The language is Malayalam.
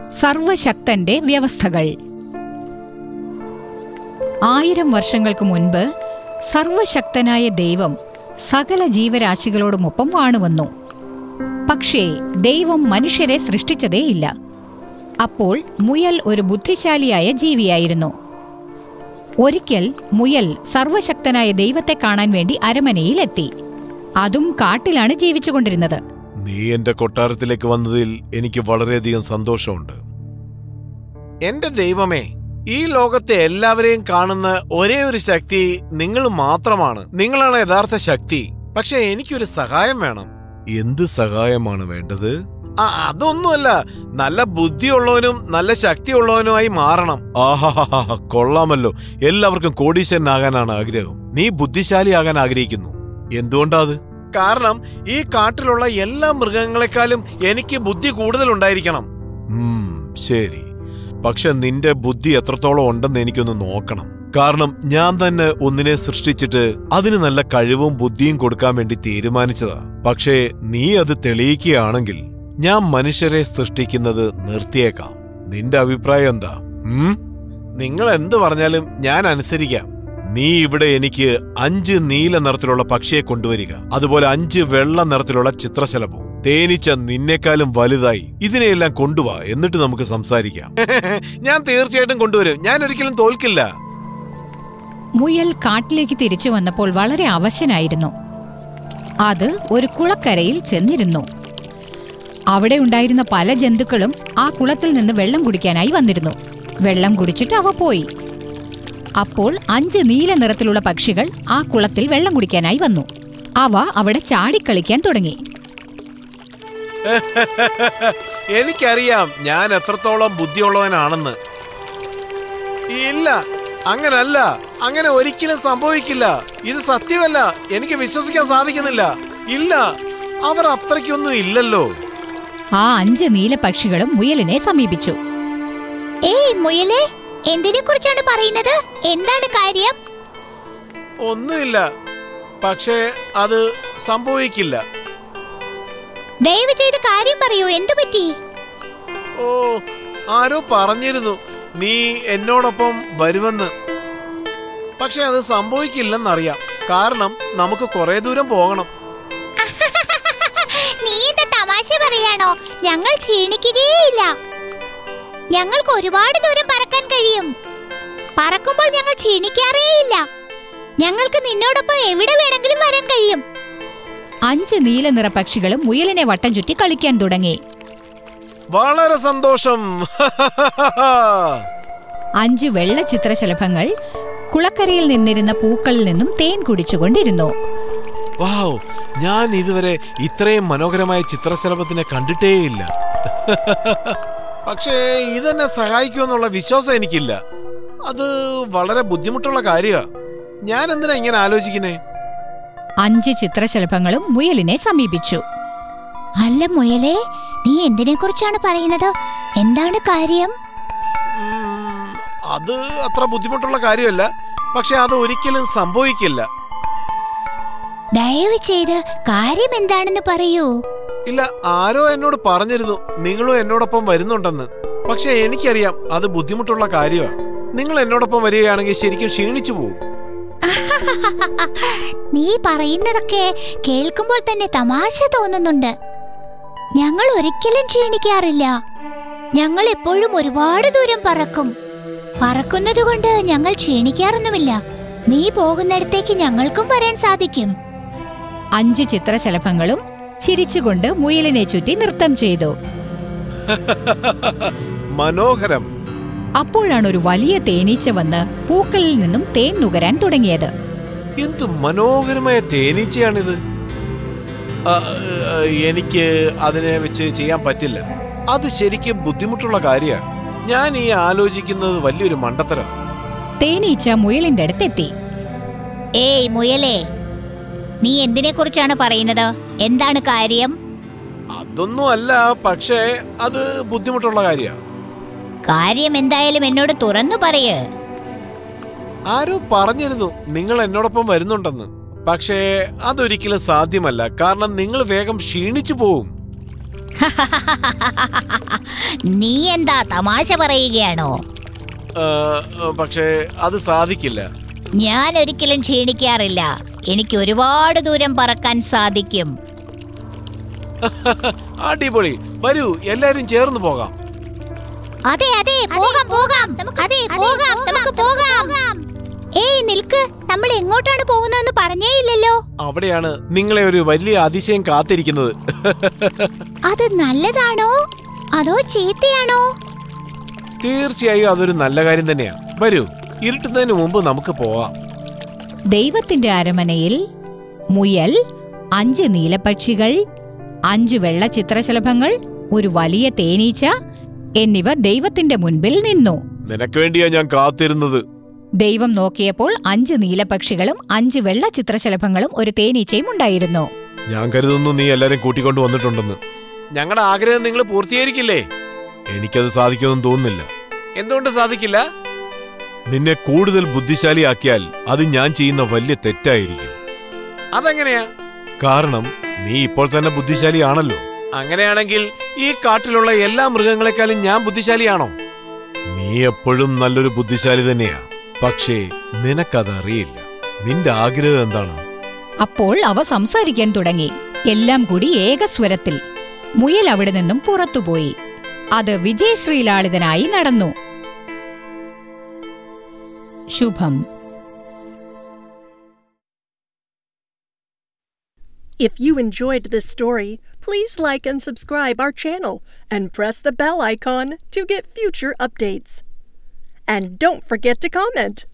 സർവശക്തന്റെ വ്യവസ്ഥകൾ ആയിരം വർഷങ്ങൾക്ക് മുൻപ് സർവശക്തനായ ദൈവം സകല ജീവരാശികളോടുമൊപ്പം വാണുവന്നു പക്ഷേ ദൈവം മനുഷ്യരെ സൃഷ്ടിച്ചതേയില്ല അപ്പോൾ മുയൽ ഒരു ബുദ്ധിശാലിയായ ജീവിയായിരുന്നു ഒരിക്കൽ മുയൽ സർവശക്തനായ ദൈവത്തെ കാണാൻ വേണ്ടി അരമനയിലെത്തി അതും കാട്ടിലാണ് ജീവിച്ചുകൊണ്ടിരുന്നത് നീ എന്റെ കൊട്ടാരത്തിലേക്ക് വന്നതിൽ എനിക്ക് വളരെയധികം സന്തോഷമുണ്ട് എന്റെ ദൈവമേ ഈ ലോകത്തെ എല്ലാവരെയും കാണുന്ന ഒരേ ഒരു ശക്തി നിങ്ങൾ മാത്രമാണ് നിങ്ങളാണ് യഥാർത്ഥ ശക്തി പക്ഷെ എനിക്കൊരു സഹായം വേണം എന്ത് സഹായമാണ് വേണ്ടത് ആ അതൊന്നുമല്ല നല്ല ബുദ്ധിയുള്ളവനും നല്ല ശക്തിയുള്ളവനുമായി മാറണം ആഹാ കൊള്ളാമല്ലോ എല്ലാവർക്കും കോടീശ്വരനാകാനാണ് ആഗ്രഹം നീ ബുദ്ധിശാലിയാകാൻ ആഗ്രഹിക്കുന്നു എന്തുകൊണ്ടാ അത് കാരണം ഈ കാട്ടിലുള്ള എല്ലാ മൃഗങ്ങളെക്കാളും എനിക്ക് ബുദ്ധി കൂടുതലുണ്ടായിരിക്കണം ഉം, ശരി പക്ഷെ നിന്റെ ബുദ്ധി എത്രത്തോളം ഉണ്ടെന്ന് എനിക്കൊന്ന് നോക്കണം കാരണം ഞാൻ തന്നെ ഒന്നിനെ സൃഷ്ടിച്ചിട്ട് അതിന് നല്ല കഴിവും ബുദ്ധിയും കൊടുക്കാൻ വേണ്ടി തീരുമാനിച്ചതാ പക്ഷേ നീ അത് തെളിയിക്കുകയാണെങ്കിൽ ഞാൻ മനുഷ്യരെ സൃഷ്ടിക്കുന്നത് നിർത്തിയേക്കാം നിന്റെ അഭിപ്രായം എന്താ ഉം? നിങ്ങൾ എന്ത് പറഞ്ഞാലും ഞാൻ അനുസരിക്കാം നീ ഇവിടെ എനിക്ക് അഞ്ച് നീല നിറത്തിലുള്ള പക്ഷിയെ കൊണ്ടുവരിക അതുപോലെ അഞ്ച് വെള്ള നിറത്തിലുള്ള ചിത്രശലഭവും തേനീച്ച നിന്നെക്കാളും വലുതായി ഇതിനെയെല്ലാം കൊണ്ടുവാ എന്നിട്ട് നമുക്ക് സംസാരിക്കാം ഞാൻ തീർച്ചയായിട്ടും കൊണ്ടുവരും ഞാൻ ഒരിക്കലും തോൽക്കില്ല മുയൽ കാട്ടിലേക്ക് തിരിച്ചു വന്നപ്പോൾ വളരെ അവശനായിരുന്നു അത് ഒരു കുളക്കരയിൽ ചെന്നിരുന്നു അവിടെ ഉണ്ടായിരുന്ന പല ജന്തുക്കളും ആ കുളത്തിൽ നിന്ന് വെള്ളം കുടിക്കാനായി വന്നിരുന്നു വെള്ളം കുടിച്ചിട്ട് അവ പോയി അപ്പോൾ അഞ്ച് നീല നിറത്തിലുള്ള പക്ഷികൾ ആ കുളത്തിൽ വെള്ളം കുടിക്കാനായി വന്നു അവ അവിടെ ചാടിക്കളിക്കാൻ തുടങ്ങി എനിക്കറിയാം ഞാൻ എത്രത്തോളം ബുദ്ധിയുള്ളവനാണെന്ന് ഇല്ല അങ്ങനല്ല അങ്ങനെ ഒരിക്കലും സംഭവിക്കില്ല ഇത് സത്യമല്ല എനിക്ക് വിശ്വസിക്കാൻ സാധിക്കുന്നില്ല ഇല്ല അവർ അത്രയ്ക്കൊന്നും ഇല്ലല്ലോ ആ അഞ്ച് നീല പക്ഷികളും മുയലിനെ സമീപിച്ചു ഏയ് മുയലേ എന്തിനെ കുറിച്ചാണ് പറയുന്നത് എന്താണ് കാര്യം ഒന്നുമില്ല പക്ഷേ അത് സംഭവിക്കില്ല ദയവ് ചെയ്ത് കാര്യം പറയൂ എന്തു പറ്റി ഓ ആരോ പറഞ്ഞിരുന്നു നീ എന്നോടൊപ്പം വരുമെന്ന് പക്ഷെ അത് സംഭവിക്കില്ലെന്നറിയാം കാരണം നമുക്ക് കുറെ ദൂരം പോകണം നീ എന്താ തമാശ പറയാണോ ഞങ്ങൾ ക്ഷീണിക്കുകയേയില്ല ഞങ്ങൾക്ക് ഒരുപാട് ദൂരം പറക്കാൻ കഴിയും പറക്കുമ്പോൾ ഞങ്ങൾ ക്ഷീണിക്കാറേയില്ല ഞങ്ങൾക്ക് നിന്നോടൊപ്പം എവിടെ വേണമെങ്കിലും വരാൻ കഴിയും അഞ്ച് നീല നിറ പക്ഷികളും മുയലിനെ വട്ടം ചുറ്റി കളിക്കാൻ തുടങ്ങി വളരെ സന്തോഷം അഞ്ച് വെള്ള ചിത്രശലഭങ്ങൾ കുളക്കരയിൽ നിന്നിരുന്ന പൂക്കളിൽ നിന്നും തേൻ കുടിച്ചുകൊണ്ടിരുന്നു വാവ് ഞാൻ ഇതുവരെ ഇത്രയും മനോഹരമായ ചിത്രശലഭത്തിനെ കണ്ടിട്ടേയില്ല പക്ഷേ ഇതെന്നെ സഹായിക്കുമെന്നുള്ള വിശ്വാസം എനിക്കില്ല അത് വളരെ ബുദ്ധിമുട്ടുള്ള കാര്യമാ ഞാൻ എന്തിനാ ഇങ്ങനെ ആലോചിക്കുന്നേ അഞ്ച് ചിത്രശലഭങ്ങളും മുയലിനെ സമീപിച്ചു അല്ല മുയലേ നീ എന്തിനെ കുറിച്ചാണ് പറയുന്നത് എന്താണ് കാര്യം ഉം, അത് അത്ര ബുദ്ധിമുട്ടുള്ള കാര്യമല്ല പക്ഷെ അത് ഒരിക്കലും സംഭവിക്കില്ല ദയവ് ചെയ്ത് കാര്യം എന്താണെന്ന് പറയൂ ഇല്ല ആരോ എന്നോട് പറഞ്ഞിരുന്നു നിങ്ങളും എന്നോടൊപ്പം വരുന്നുണ്ടെന്ന് പക്ഷെ എനിക്കറിയാം അത് ബുദ്ധിമുട്ടുള്ള കാര്യമാണ് നിങ്ങൾ എന്നോടൊപ്പം വരികയാണെങ്കിൽ ശരിക്കും ക്ഷീണിച്ചു പോകും നീ പറയുന്നതൊക്കെ കേൾക്കുമ്പോൾ തന്നെ തമാശ തോന്നുന്നുണ്ട് ഞങ്ങൾ ഒരിക്കലും ക്ഷീണിക്കാറില്ല ഞങ്ങൾ എപ്പോഴും ഒരുപാട് ദൂരം പറക്കും പറക്കുന്നത് കൊണ്ട് ഞങ്ങൾ ക്ഷീണിക്കാറൊന്നുമില്ല നീ പോകുന്നിടത്തേക്ക് ഞങ്ങൾക്കും വരാൻ സാധിക്കും അഞ്ച് ചിത്രശലഭങ്ങളും ചിരിച്ചുകൊണ്ട് മുയലിനെ ചുറ്റി നൃത്തം ചെയ്തു മനോഹരം അപ്പോഴാണ് ഒരു വലിയ തേനീച്ച വന്ന് പൂക്കളിൽ നിന്നും തേൻ നുകരാൻ തുടങ്ങിയത് എന്ത് മനോഹരമായ തേനീച്ചയാണിത് ആ, ആ, എനിക്ക് അതിനെ വെച്ച് ചെയ്യാൻ പറ്റില്ല അത് ശരിക്കും ബുദ്ധിമുട്ടുള്ള കാര്യമാണ് ഞാൻ ഈ ആലോചിക്കുന്നത് വലിയൊരു മണ്ടത്തരം തേനീച്ച മുയലിന്റെ അടുത്തെത്തി ഏയ് മുയലേ നീ എന്തിനെ കുറിച്ചാണ് പറയുന്നത് എന്താണ് കാര്യം അതൊന്നും അല്ല പക്ഷേ അത് ബുദ്ധിമുട്ടുള്ള കാര്യമാണ് കാര്യം എന്തായാലും എന്നോട് തുറന്നു പറയ് ആരോ പറഞ്ഞിരുന്നു നിങ്ങൾ എന്നോടൊപ്പം വരുന്നുണ്ടെന്ന് പക്ഷേ അതൊരിക്കലും സാധ്യമല്ല കാരണം നിങ്ങൾ വേഗം ക്ഷീണിച്ചു പോവും നീ എന്താ തമാശ പറയുകയാണോ ആ, പക്ഷേ അത് സാധിക്കില്ല ഞാൻ ഒരിക്കലും ക്ഷീണിക്കാറില്ല എനിക്ക് ഒരുപാട് ദൂരം പറക്കാൻ സാധിക്കും അടിപൊളി വരൂ എല്ലാരും ചേർന്ന് പോകാം അതെ അതെ പോകാം പോകാം അതെ പോകാം നമുക്ക് പോകാം ഏയ് നിൽക്ക് നമ്മൾ എങ്ങോട്ടാണ് പോകുന്നതെന്ന് പറഞ്ഞേ ഇല്ലല്ലോ അവിടെയാണ് നിങ്ങളെ ഒരു വലിയ അതിശയം കാത്തിരിക്കുന്നത് അത് നല്ലതാണോ അതോ ചീത്തയാണോ തീർച്ചയായും അതൊരു നല്ല കാര്യം തന്നെയാ വരൂ ഇരുട്ടുന്നതിന് മുമ്പ് നമുക്ക് പോവാം ദൈവത്തിന്റെ അരമനയിൽ മുയൽ അഞ്ച് നീലപ്പക്ഷികൾ അഞ്ച് വെള്ള ചിത്രശലഭങ്ങൾ ഒരു വലിയ തേനീച്ച എന്നിവ ദൈവത്തിന്റെ മുൻപിൽ നിന്നു നിനക്ക് വേണ്ടിയാ ഞാൻ കാത്തിരുന്നത് ദൈവം നോക്കിയപ്പോൾ അഞ്ച് നീലപ്പക്ഷികളും അഞ്ച് വെള്ള ചിത്രശലഭങ്ങളും ഒരു തേനീച്ചയും ഉണ്ടായിരുന്നു ഞാൻ കരുതുന്നു നീ എല്ലാരും കൂട്ടിക്കൊണ്ട് വന്നിട്ടുണ്ടെന്ന് ഞങ്ങളുടെ ആഗ്രഹം നിങ്ങൾ പൂർത്തീകരിക്കില്ലേ എനിക്കത് സാധിക്കുമെന്ന് തോന്നുന്നില്ല എന്തുകൊണ്ട് സാധിക്കില്ല നിന്നെ കൂടുതൽ ബുദ്ധിശാലിയാക്കിയാൽ അത് ഞാൻ ചെയ്യുന്ന വലിയ തെറ്റായിരിക്കും അതെങ്ങനെയാ കാരണം നീ ഇപ്പോൾ തന്നെ ബുദ്ധിശാലിയാണല്ലോ അങ്ങനെയാണെങ്കിൽ ഈ കാട്ടിലുള്ള എല്ലാ മൃഗങ്ങളെക്കാളും ഞാൻ ബുദ്ധിശാലിയാണോ നീ എപ്പോഴും നല്ലൊരു ബുദ്ധിശാലി തന്നെയാ പക്ഷേ നിനക്കതറിയില്ല നിന്റെ ആഗ്രഹം എന്താണ് അപ്പോൾ അവ സംസാരിക്കാൻ തുടങ്ങി എല്ലാം കൂടി ഏകസ്വരത്തിൽ മുയൽ അവിടെ നിന്നും പുറത്തുപോയി അത് വിജയശ്രീലാളിതനായി നടന്നു ശുഭം If you enjoyed this story, please like and subscribe our channel and press the bell icon to get future updates. And don't forget to comment.